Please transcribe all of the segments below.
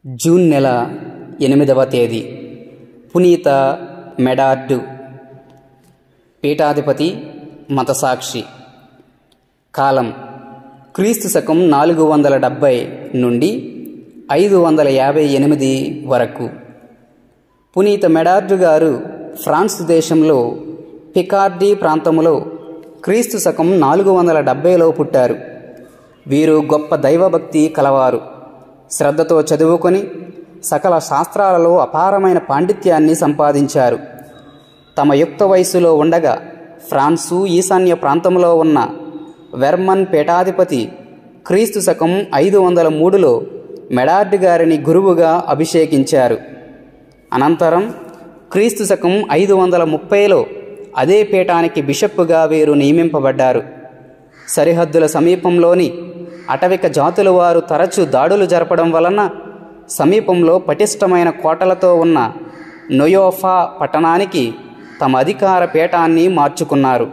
June నెల ఎనిమిదవ తేదీ పునీత మెడార్డు పీఠాధిపతి మతసాక్షి కాలం క్రీస్తు శకం నాలుగు వందల డెబ్భై నుండి ఐదు వందల యాభై ఎనిమిది వరకు పునీత మెడార్డు గారు ఫ్రాన్స్ దేశంలో పికార్డీ ప్రాంతంలో క్రీస్తు శకం నాలుగు వందల డెబ్భైలో పుట్టారు వీరు గొప్ప దైవభక్తి కలవారు శ్రద్ధతో చదువుకొని సకల శాస్త్రాలలో అపారమైన పాండిత్యాన్ని సంపాదించారు తమ యుక్త వయస్సులో ఉండగా ఫ్రాన్సు ఈశాన్య ప్రాంతంలో ఉన్న వెర్మన్ పీఠాధిపతి క్రీస్తు శకం ఐదు వందల మూడులో మెడార్డ్ గారిని గురువుగా అభిషేకించారు అనంతరం క్రీస్తు శకం ఐదు వందల ముప్పైలో అదే పీఠానికి బిషప్పుగా వీరు నియమింపబడ్డారు సరిహద్దుల సమీపంలోని అటవిక జాతుల వారు తరచూ దాడులు జరపడం వలన సమీపంలో పటిష్టమైన కోటలతో ఉన్న నొయోఫా పట్టణానికి తమ అధికార పీఠాన్ని మార్చుకున్నారు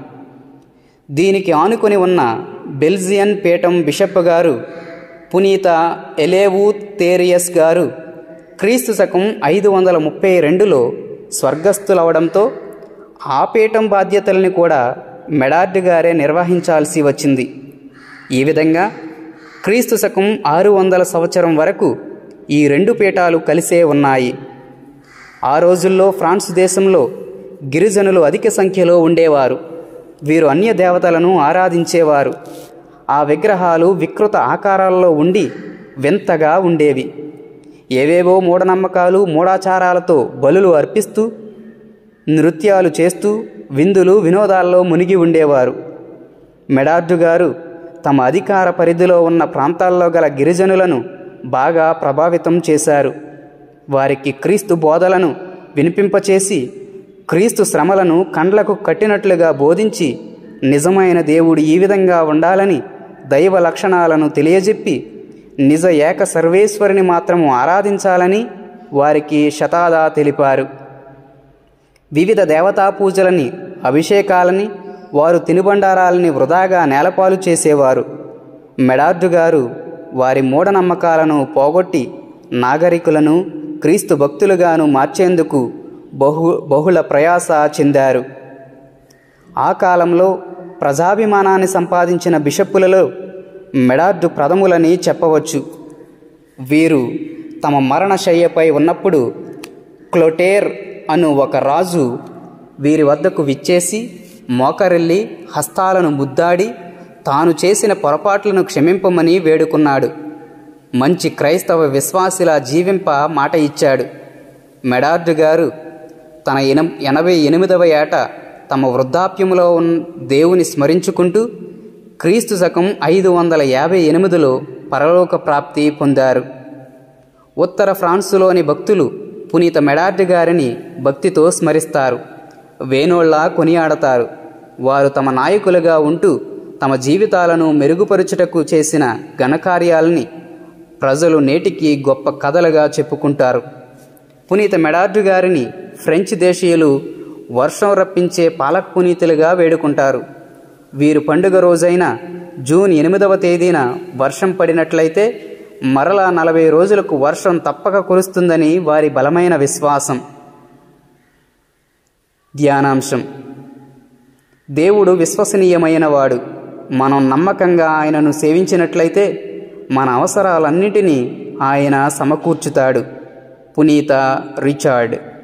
దీనికి ఆనుకొని ఉన్న బెల్జియన్ పీఠం బిషప్ గారు పునీత ఎలేవు తేరియస్ గారు క్రీస్తు శకం ఐదు వందల ముప్పై రెండులో స్వర్గస్థులవడంతో ఆ పీఠం బాధ్యతల్ని కూడా మెడార్డ్ గారే నిర్వహించాల్సి వచ్చింది ఈ విధంగా క్రీస్తు శకం ఆరు వందల సంవత్సరం వరకు ఈ రెండు పీఠాలు కలిసే ఉన్నాయి ఆ రోజుల్లో ఫ్రాన్స్ దేశంలో గిరిజనులు అధిక సంఖ్యలో ఉండేవారు వీరు అన్య దేవతలను ఆరాధించేవారు ఆ విగ్రహాలు వికృత ఆకారాల్లో ఉండి వింతగా ఉండేవి ఏవేవో మూఢనమ్మకాలు మూఢాచారాలతో బలులు అర్పిస్తూ నృత్యాలు చేస్తూ విందులు వినోదాల్లో మునిగి ఉండేవారు మెడార్డు గారు తమ అధికార పరిధిలో ఉన్న ప్రాంతాల్లో గల గిరిజనులను బాగా ప్రభావితం చేశారు వారికి క్రీస్తు బోధలను వినిపింపచేసి క్రీస్తు శ్రమలను కండ్లకు కట్టినట్లుగా బోధించి నిజమైన దేవుడు ఈ విధంగా ఉండాలని దైవ లక్షణాలను తెలియజెప్పి నిజ ఏక సర్వేశ్వరిని మాత్రము ఆరాధించాలని వారికి శతాదా తెలిపారు వివిధ దేవతా పూజలని అభిషేకాలని వారు తినుబండారాలని వృధాగా నేలపాలు చేసేవారు మెడార్డు గారు వారి మూఢనమ్మకాలను పోగొట్టి నాగరికులను క్రీస్తు భక్తులుగాను మార్చేందుకు బహు బహుళ ప్రయాస చెందారు ఆ కాలంలో ప్రజాభిమానాన్ని సంపాదించిన బిషప్పులలో మెడార్డు ప్రథములని చెప్పవచ్చు వీరు తమ మరణశయ్యపై ఉన్నప్పుడు క్లోటేర్ అను ఒక రాజు వీరి వద్దకు విచ్చేసి మోకరెల్లి హస్తాలను ముద్దాడి తాను చేసిన పొరపాట్లను క్షమింపమని వేడుకున్నాడు మంచి క్రైస్తవ విశ్వాసిలా జీవింప మాట ఇచ్చాడు మెడార్డు గారు తన ఎన ఎనభై ఎనిమిదవ ఏట తమ వృద్ధాప్యంలో ఉన్న దేవుని స్మరించుకుంటూ క్రీస్తు శకం ఐదు వందల యాభై ఎనిమిదిలో పరలోక ప్రాప్తి పొందారు ఉత్తర ఫ్రాన్సులోని భక్తులు పునీత మెడార్డ్ గారిని భక్తితో స్మరిస్తారు వేణోళ్ళ కొనియాడతారు వారు తమ నాయకులుగా ఉంటూ తమ జీవితాలను మెరుగుపరుచుటకు చేసిన ఘనకార్యాలని ప్రజలు నేటికి గొప్ప కథలుగా చెప్పుకుంటారు పునీత మెడార్డు గారిని ఫ్రెంచ్ దేశీయులు వర్షం రప్పించే పాలక్ పునీతులుగా వేడుకుంటారు వీరు పండుగ రోజైన జూన్ ఎనిమిదవ తేదీన వర్షం పడినట్లయితే మరలా నలభై రోజులకు వర్షం తప్పక కురుస్తుందని వారి బలమైన విశ్వాసం ధ్యానాంశం దేవుడు విశ్వసనీయమైన వాడు మనం నమ్మకంగా ఆయనను సేవించినట్లయితే మన అవసరాలన్నిటినీ ఆయన సమకూర్చుతాడు పునీత రిచార్డ్